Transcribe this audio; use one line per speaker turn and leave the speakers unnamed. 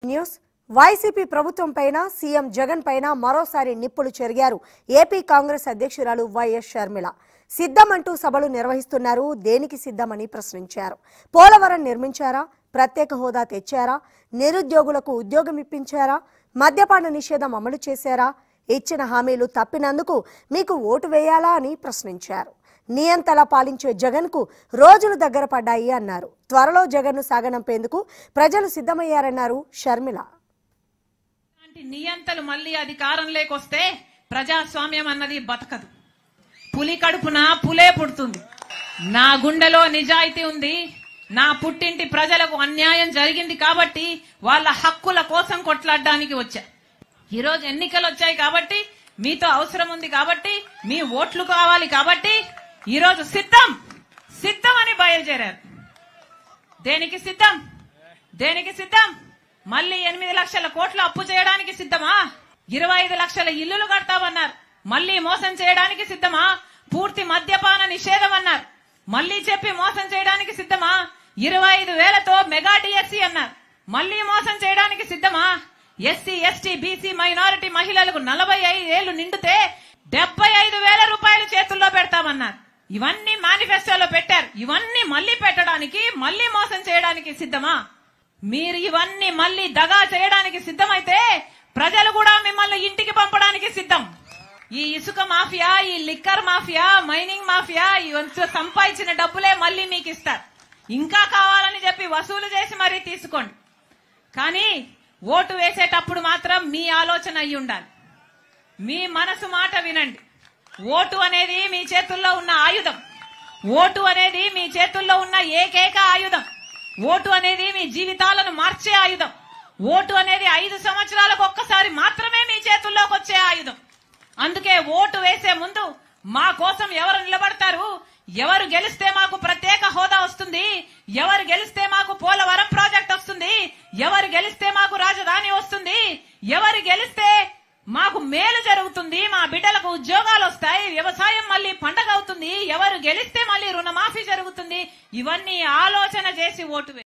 news YCP ప్రభుత్వం పైన CM Jagan పైన మరోసారి నిప్పులు చెరిగారు ఏపీ కాంగ్రెస్ అధ్యక్షురాలు వైఎస్ షర్మిల సిద్ధమంటూ సభలు నిర్వహిస్తున్నారు దేనికి సిద్ధమని ప్రశ్నించారు పోలవరం నిర్మించారా ప్రత్యేక హోదా తెచ్చారా నిరుద్యోగులకు ఉద్యోగం ఇప్పించారా మద్యపాన నిషేధం అమలు చేశారా ఇచ్చిన హామీలు తప్పినందుకు మీకు ఓటు వేయాలా అని ప్రశ్నించారు నియంతలా పాలించే జగన్కు రోజులు దగ్గర పడ్డాయి అన్నారు త్వరలో జగన్ను సాగనంపేందుకు ప్రజలు సిద్ధమయ్యారన్నారు షర్మిల
ఇలాంటి నియంతలు మళ్ళీ అధికారంలోకి వస్తే ప్రజాస్వామ్యం అన్నది బతకదు పులి కడుపున పులే పుడుతుంది నా గుండెలో నిజాయితీ ఉంది నా పుట్టింటి ప్రజలకు అన్యాయం జరిగింది కాబట్టి వాళ్ళ హక్కుల కోసం కొట్లాడడానికి వచ్చా ఈరోజు ఎన్నికలు వచ్చాయి కాబట్టి మీతో అవసరం ఉంది కాబట్టి మీ ఓట్లు కావాలి కాబట్టి ఈరోజు సిద్ధం సిద్ధం అని బయలుదేరారు దేనికి సిద్ధం దేనికి సిద్ధం మళ్ళీ ఎనిమిది లక్షల కోట్ల అప్పు చేయడానికి సిద్ధమా ఇరవై ఐదు లక్షల ఇల్లులు కడతామన్నారు మళ్ళీ మోసం చేయడానికి సిద్ధమా పూర్తి మద్యపాన నిషేధం అన్నారు మళ్ళీ చెప్పి మోసం చేయడానికి సిద్ధమా ఇరవై ఐదు వేలతో మెగా డిఎస్సి అన్నారు మళ్ళీ మోసం చేయడానికి సిద్ధమా ఎస్సీ ఎస్టీ బీసీ మైనారిటీ మహిళలకు నలభై ఐదు ఏళ్లు నిండితే డెబ్బై ఐదు వేల రూపాయలు చేతుల్లో పెడతామన్నారు ఇవన్నీ మేనిఫెస్టోలో పెట్టారు ఇవన్నీ మళ్ళీ పెట్టడానికి మళ్ళీ మోసం చేయడానికి సిద్ధమా మీరు ఇవన్నీ మళ్ళీ దగా చేయడానికి సిద్ధమైతే ప్రజలు కూడా మిమ్మల్ని ఇంటికి పంపడానికి సిద్ధం ఈ ఇసుక మాఫియా ఈ లిక్కర్ మాఫియా మైనింగ్ మాఫియా ఇవంతా సంపాదించిన డబ్బులే మళ్ళీ మీకు ఇస్తారు ఇంకా కావాలని చెప్పి వసూలు చేసి మరీ తీసుకోండి కానీ ఓటు వేసేటప్పుడు మాత్రం మీ ఆలోచన అయి ఉండాలి మీ మనసు మాట వినండి ఓటు అనేది మీ చేతుల్లో ఉన్న ఆయుధం ఓటు అనేది మీ చేతుల్లో ఉన్న ఏకైక ఆయుధం ఓటు అనేది మీ జీవితాలను మార్చే ఆయుధం ఓటు అనేది ఐదు సంవత్సరాలకు ఒక్కసారి మాత్రమే మీ చేతుల్లోకి వచ్చే ఆయుధం అందుకే ఓటు వేసే ముందు మా కోసం ఎవరు నిలబడతారు ఎవరు గెలిస్తే మాకు ప్రత్యేక హోదా వస్తుంది ఎవరు గెలిస్తే మాకు పోలవరం ప్రాజెక్ట్ వస్తుంది ఎవరు గెలిస్తే మాకు రాజధాని వస్తుంది ఎవరు గెలిస్తే మాకు మేలు జరుగుతుంది మా బిడ్డలకు ఉద్యోగాలు వస్తాయి వ్యవసాయం మళ్ళీ పండగ అవుతుంది ఎవరు గెలిస్తే మళ్ళీ రుణమాఫీ జరుగుతుంది ఇవన్నీ ఆలోచన చేసి ఓటు వే-